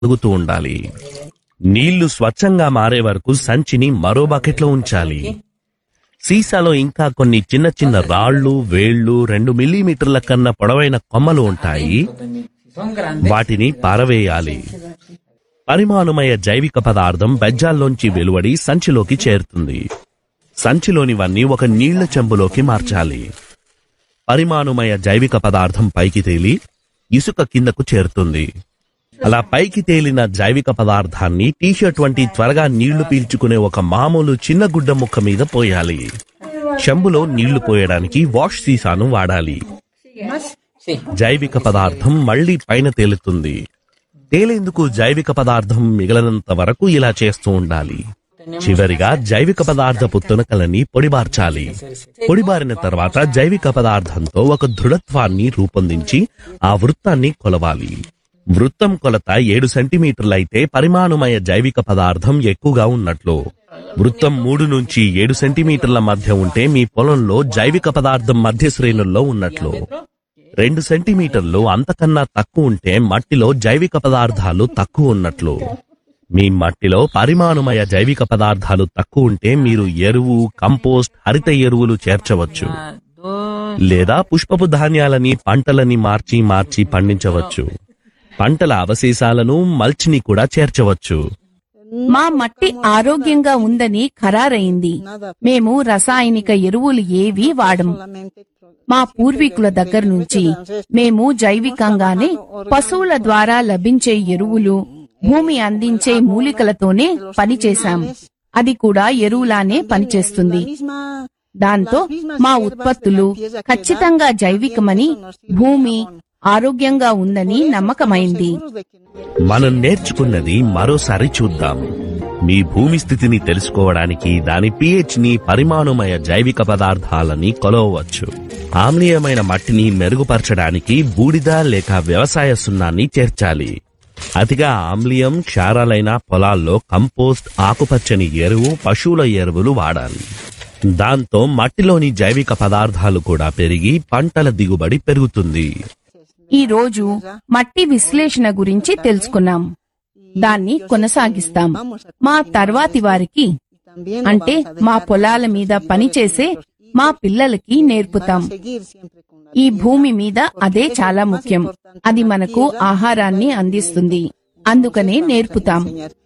కలుగుతూ ఉండాలి నీళ్లు స్వచ్ఛంగా మారే వరకు సంచిని మరో బకెట్లో ఉంచాలి సీసాలో ఇంకా కొన్ని చిన్న చిన్న రాళ్ళు వేళ్లు రెండు మిల్లీమీటర్ల కన్నా పొడవైన కొమ్మలు ఉంటాయి Son grandes. వాటిని పారవేయాలి పరిమాణమయ జైవిక పదార్థం బెజ్జాల్లోంచి వెలువడి సంచిలోకి చేరుతుంది సంచిలోనివన్నీ ఒక నీళ్ల చెంబులోకి మార్చాలి పరిమాణమయ జైవిక పదార్థం పైకి తేలి ఇసుక కిందకు చేరుతుంది అలా పైకి తేలిన జైవిక పదార్థాన్ని టీషర్ట్ వంటి త్వరగా నీళ్లు పీల్చుకునే ఒక మామూలు చిన్న గుడ్డ ముక్క మీద పోయాలి చెంబులో నీళ్లు పోయడానికి వాష్ సీసాను వాడాలి Sí. జైవిక పదార్థం మళ్ళీ పైన తేలుతుంది తేలేందుకు జైవిక పదార్థం మిగలనంత వరకు ఇలా చేస్తూ ఉండాలి చివరిగా జైవిక పదార్థపు తునకలని పొడిబార్చాలి పొడిబారిన తర్వాత జైవిక పదార్థంతో ఒక దృఢత్వాన్ని రూపొందించి ఆ వృత్తాన్ని కొలవాలి వృత్తం కొలత ఏడు సెంటీమీటర్లయితే పరిమాణమయ జైవిక పదార్థం ఎక్కువగా ఉన్నట్లు వృత్తం మూడు నుంచి ఏడు సెంటీమీటర్ల మధ్య ఉంటే మీ పొలంలో జైవిక పదార్థం మధ్య శ్రేణుల్లో ఉన్నట్లు రెండు సెంటీమీటర్లు అంతకన్నా తక్కువ ఉంటే మట్టిలో జైవిక పదార్థాలు తక్కువ ఉన్నట్లు మీ మట్టిలో పరిమాణమయ జైవిక పదార్థాలు తక్కువ ఉంటే మీరు ఎరువు కంపోస్ట్ హరిత ఎరువులు చేర్చవచ్చు Una, dos. లేదా పుష్పపు ధాన్యాలని పంటలని మార్చి మార్చి పండించవచ్చు పంటల అవశేషాలను మల్చిని కూడా చేర్చవచ్చు మా మట్టి ఆరోగ్యంగా ఉందని ఖరారైంది మేము రసాయనిక ఎరువులు ఏవీ వాడము మా పూర్వీకుల దగ్గర నుంచి మేము జైవికంగానే పశువుల ద్వారా లభించే ఎరువులు భూమి అందించే మూలికలతోనే పనిచేశాం అది కూడా ఎరువులానే పనిచేస్తుంది దాంతో మా ఉత్పత్తులు ఖచ్చితంగా జైవికమని భూమి ఆరోగ్యంగా ఉందని నమ్మకమైంది మనం నేర్చుకున్నది మరోసారి చూద్దాం మీ భూమి స్థితిని తెలుసుకోవడానికి దాని pH ని పరిమాణమయ జైవిక పదార్థాలని కొలవవచ్చు ఆమ్లీయమైన మట్టిని మెరుగుపరచడానికి బూడిద లేక వ్యవసాయ సున్నాన్ని చేర్చాలి అతిగా ఆమ్లీయం క్షారాలైన పొలాల్లో కంపోస్ట్ ఆకుపచ్చని ఎరువు పశువుల ఎరువులు వాడాలి దాంతో మట్టిలోని జైవిక పదార్థాలు కూడా పెరిగి పంటల దిగుబడి పెరుగుతుంది ఈ రోజు మట్టి విశ్లేషణ గురించి తెలుసుకున్నాం దాన్ని కొనసాగిస్తాం మా తర్వాతి వారికి అంటే మా పొలాల మీద పనిచేసే మా పిల్లలకి నేర్పుతాం ఈ భూమి మీద అదే చాలా ముఖ్యం అది మనకు ఆహారాన్ని అందిస్తుంది అందుకనే నేర్పుతాం